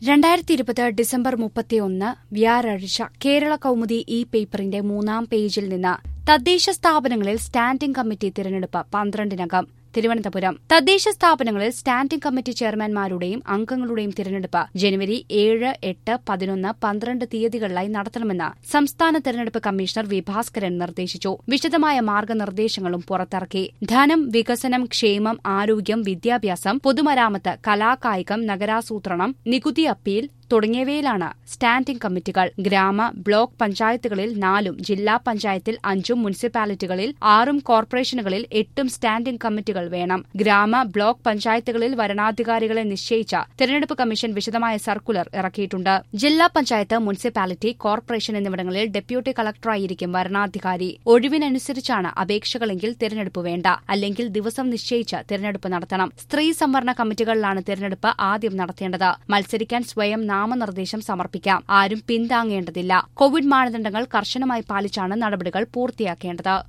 രണ്ടായിരത്തി ഇരുപത് ഡിസംബർ മുപ്പത്തിയൊന്ന് വ്യാഴാഴ്ച കേരള കൗമുദി ഇ പേപ്പറിന്റെ മൂന്നാം പേജിൽ നിന്ന് തദ്ദേശ സ്ഥാപനങ്ങളിൽ സ്റ്റാൻഡിംഗ് കമ്മിറ്റി തിരഞ്ഞെടുപ്പ് പന്ത്രണ്ടിനകം തിരുവനന്തപുരം തദ്ദേശ സ്ഥാപനങ്ങളിൽ സ്റ്റാൻഡിംഗ് കമ്മിറ്റി ചെയർമാൻമാരുടെയും അംഗങ്ങളുടെയും തിരഞ്ഞെടുപ്പ് ജനുവരി ഏഴ് എട്ട് പതിനൊന്ന് പന്ത്രണ്ട് തീയതികളിലായി നടത്തണമെന്ന് സംസ്ഥാന തെരഞ്ഞെടുപ്പ് കമ്മീഷണർ വി ഭാസ്കരൻ നിർദ്ദേശിച്ചു വിശദമായ മാർഗനിർദ്ദേശങ്ങളും പുറത്തിറക്കി ധനം വികസനം ക്ഷേമം ആരോഗ്യം വിദ്യാഭ്യാസം പൊതുമരാമത്ത് കലാകായികം നഗരാസൂത്രണം നികുതി അപ്പീൽ തുടങ്ങിയവയിലാണ് സ്റ്റാൻഡിംഗ് കമ്മിറ്റികൾ ഗ്രാമ ബ്ലോക്ക് പഞ്ചായത്തുകളിൽ നാലും ജില്ലാ പഞ്ചായത്തിൽ അഞ്ചും മുനിസിപ്പാലിറ്റികളിൽ ആറും കോർപ്പറേഷനുകളിൽ എട്ടും സ്റ്റാൻഡിംഗ് കമ്മിറ്റികൾ വേണം ഗ്രാമ ബ്ലോക്ക് പഞ്ചായത്തുകളിൽ വരണാധികാരികളെ നിശ്ചയിച്ച തെരഞ്ഞെടുപ്പ് കമ്മീഷൻ വിശദമായ സർക്കുലർ ഇറക്കിയിട്ടുണ്ട് ജില്ലാ പഞ്ചായത്ത് മുനിസിപ്പാലിറ്റി കോർപ്പറേഷൻ എന്നിവിടങ്ങളിൽ ഡെപ്യൂട്ടി കളക്ടറായിരിക്കും വരണാധികാരി ഒഴിവിനനുസരിച്ചാണ് അപേക്ഷകളെങ്കിൽ തിരഞ്ഞെടുപ്പ് വേണ്ട അല്ലെങ്കിൽ ദിവസം നിശ്ചയിച്ച് തിരഞ്ഞെടുപ്പ് നടത്തണം സ്ത്രീ സംവരണ കമ്മിറ്റികളിലാണ് തിരഞ്ഞെടുപ്പ് ആദ്യം നടത്തേണ്ടത് മത്സരിക്കാൻ സ്വയം നാമനിർദ്ദേശം സമർപ്പിക്കാം ആരും പിന്താങ്ങേണ്ടതില്ല കോവിഡ് മാനദണ്ഡങ്ങൾ കർശനമായി പാലിച്ചാണ് നടപടികൾ പൂർത്തിയാക്കേണ്ടത്